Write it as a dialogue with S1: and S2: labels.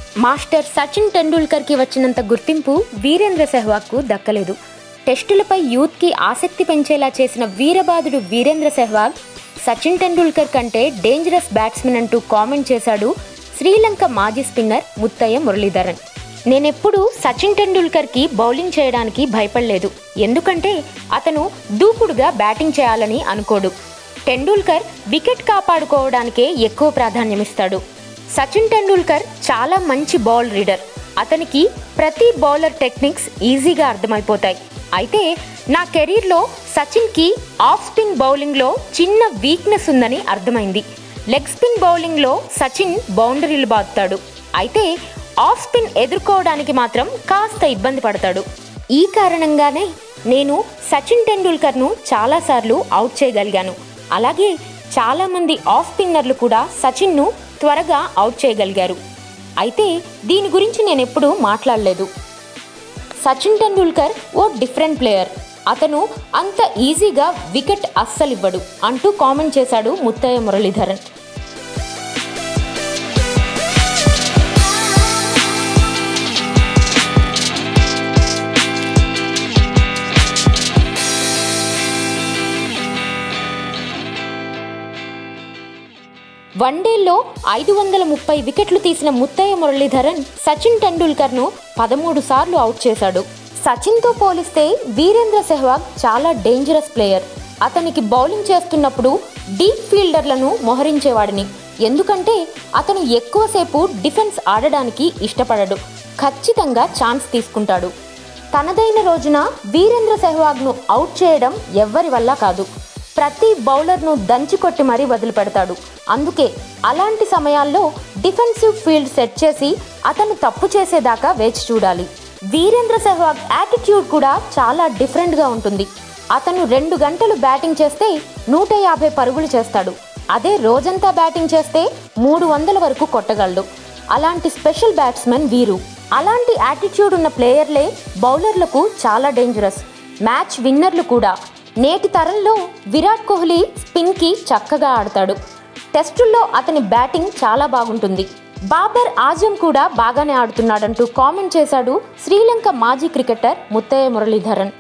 S1: master Sachin టెండూల్కర్కి వచ్చినంత గుర్తింపు వీరేంద్ర సెహ్వాగ్కు దక్కలేదు టెస్టులపై యూత్కి ఆసక్తి పెంచేలా చేసిన వీరబాదుడు వీరేంద్ర సెహ్వాగ్ సచిన్ టెండూల్కర్ కంటే డేంజరస్ బ్యాట్స్మెన్ అంటూ కామెంట్ చేశాడు శ్రీలంక మాజీ స్పిన్నర్ ముత్తయ్య మురళీధరన్ నేనెప్పుడు సచిన్ టెండూల్కర్కి బౌలింగ్ చేయడానికి భయపడలేదు ఎందుకంటే అతను దూకుడుగా బ్యాటింగ్ చేయాలని అనుకోడు టెండూల్కర్ వికెట్ కాపాడుకోవడానికే ఎక్కువ ప్రాధాన్యమిస్తాడు సచిన్ టెండూల్కర్ చాలా మంచి బాల్ రీడర్ అతనికి ప్రతి బౌలర్ టెక్నిక్స్ ఈజీగా అర్థమైపోతాయి అయితే నా కెరీర్లో సచిన్కి ఆఫ్ స్పిన్ బౌలింగ్లో చిన్న వీక్నెస్ ఉందని అర్థమైంది లెగ్ స్పిన్ బౌలింగ్లో సచిన్ బౌండరీలు బాదుతాడు అయితే ఆఫ్ స్పిన్ ఎదుర్కోవడానికి మాత్రం కాస్త ఇబ్బంది పడతాడు ఈ కారణంగానే నేను సచిన్ టెండూల్కర్ను చాలాసార్లు అవుట్ చేయగలిగాను అలాగే చాలామంది ఆఫ్ స్పిన్నర్లు కూడా సచిన్ను త్వరగా అవుట్ చేయగలిగారు అయితే దీని గురించి నేను ఎప్పుడూ మాట్లాడలేదు సచిన్ టెండూల్కర్ ఓ డిఫరెంట్ ప్లేయర్ అతను అంత ఈజీగా వికెట్ అస్సలివ్వడు అంటూ కామెంట్ చేశాడు ముత్తయ్య మురళీధరన్ వన్డేల్లో ఐదు వందల ముప్పై వికెట్లు తీసిన ముత్తయ్య మురళీధరన్ సచిన్ టెండూల్కర్ను పదమూడు సార్లు అవుట్ చేశాడు సచిన్తో పోలిస్తే వీరేంద్ర సెహ్వాగ్ చాలా డేంజరస్ ప్లేయర్ అతనికి బౌలింగ్ చేస్తున్నప్పుడు డీప్ ఫీల్డర్లను మోహరించేవాడిని ఎందుకంటే అతను ఎక్కువసేపు డిఫెన్స్ ఆడడానికి ఇష్టపడడు ఖచ్చితంగా ఛాన్స్ తీసుకుంటాడు తనదైన రోజున వీరేంద్ర సెహ్వాగ్ను అవుట్ చేయడం ఎవ్వరి వల్ల కాదు ప్రతి బౌలర్ను దంచి కొట్టి మరీ వదిలిపెడతాడు అందుకే అలాంటి సమయాల్లో డిఫెన్సివ్ ఫీల్డ్ సెట్ చేసి అతను తప్పు చేసేదాకా వేచి చూడాలి వీరేంద్ర సెహ్వాగ్ యాటిట్యూడ్ కూడా చాలా డిఫరెంట్గా ఉంటుంది అతను రెండు గంటలు బ్యాటింగ్ చేస్తే నూట యాభై పరుగులు చేస్తాడు అదే రోజంతా బ్యాటింగ్ చేస్తే మూడు వందల వరకు కొట్టగలడు అలాంటి స్పెషల్ బ్యాట్స్మెన్ వీరు అలాంటి యాటిట్యూడ్ ఉన్న ప్లేయర్లే బౌలర్లకు చాలా డేంజరస్ మ్యాచ్ విన్నర్లు కూడా నేటి తరంలో విరాట్ కోహ్లీ స్పిన్కి చక్కగా ఆడతాడు టెస్టుల్లో అతని బ్యాటింగ్ చాలా బాగుంటుంది బాబర్ ఆజం కూడా బాగానే ఆడుతున్నాడంటూ కామెంట్ చేశాడు శ్రీలంక మాజీ క్రికెటర్ ముత్తయ్య మురళీధరన్